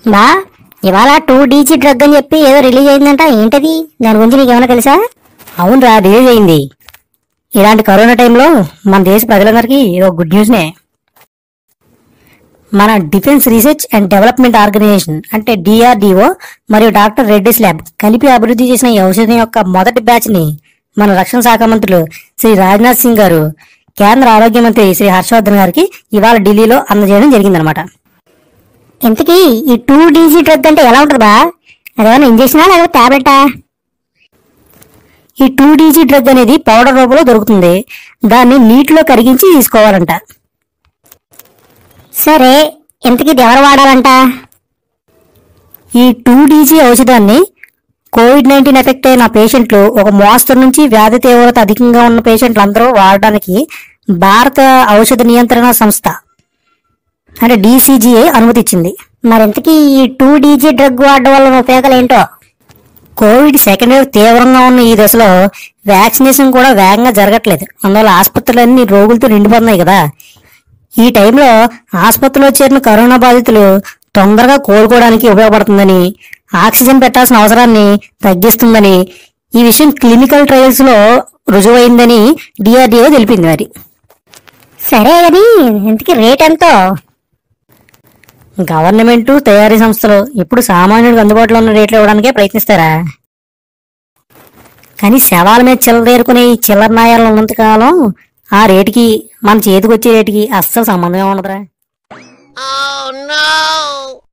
బా ఇవాళ two DG drug అని చెప్పి ఏదో రిలీజ్ అయిందంట ఏంటది దాని గురించి నీకు ఏమైనా తెలుసా అవునరా రిలీజ్ అయింది ఇలాంటి కరోనా టైంలో మన దేశ ప్రజలందరికీ ఇదో గుడ్ న్యూస్నే మన defence research and development organisation అంటే డిఆర్డిఓ మరియు డాక్టర్ రెడ్డిస్ ల్యాబ్ కలిపి అభివృద్ధి చేసిన ఈ ఔషధం యొక్క మొదటి బ్యాచ్ ని మన రక్షణ శాఖ మంత్రులు శ్రీ రాజ్నాథ్ సింగ్ గారు కేంద్ర ఆరోగ్య మంత్రి శ్రీ హర్షవర్ధన్ గారికి ఇవాళ ఢిల్లీలో అందజేయడం జరిగిందనమాట ఇంతకీ ఈ టూ డీజీ డ్రగ్ అంటే ఎలా ఉంటుంది బా అదేమన్నా ఇంజక్షనా లేకపోతే టాబ్లెటా ఈ టూ డీజీ డ్రగ్ అనేది పౌడర్ రూపంలో దొరుకుతుంది దాన్ని నీటిలో కరిగించి తీసుకోవాలంట సరే ఇంతకీ ఇది ఎవరు వాడాలంట ఈ టూ డీజీ ఔషధాన్ని కోవిడ్ నైన్టీన్ ఎఫెక్ట్ అయిన పేషెంట్లు ఒక మోస్తరు నుంచి వ్యాధి తీవ్రత అధికంగా ఉన్న పేషెంట్లు అందరూ వాడడానికి భారత ఔషధ నియంత్రణ సంస్థ అంటే డీసీజీఐ అనుమతి ఇచ్చింది మరి ఇంతకీ ఈ టూ డీజీ డ్రగ్ వాడడం వల్ల ఉపయోగాలు ఏంటో కోవిడ్ సెకండ్ వేవ్ తీవ్రంగా ఉన్న ఈ దశలో వ్యాక్సినేషన్ కూడా వేగంగా జరగట్లేదు అందువల్ల ఆసుపత్రులన్నీ రోగులతో నిండిపోతున్నాయి కదా ఈ టైంలో ఆసుపత్రిలో చేరిన కరోనా బాధితులు తొందరగా కోలుకోవడానికి ఉపయోగపడుతుందని ఆక్సిజన్ పెట్టాల్సిన అవసరాన్ని తగ్గిస్తుందని ఈ విషయం క్లినికల్ ట్రయల్స్ లో రుజువైందని డిఆర్డిఓ తెలిపింది మరి సరే కానీ ఇంతకీ రేట్ ఎంతో గవర్నమెంట్ తయారీ సంస్థలు ఇప్పుడు సామాన్యుడికి అందుబాటులో ఉన్న రేట్లు ఇవ్వడానికే ప్రయత్నిస్తారా కానీ శవాల మీద చిల్లరేరుకునే ఈ చిల్లర నాయాలు ఉన్నంతకాలం ఆ రేటుకి మన చేతికి వచ్చే రేటుకి అస్సలు సంబంధమే ఉండదురా Oh no!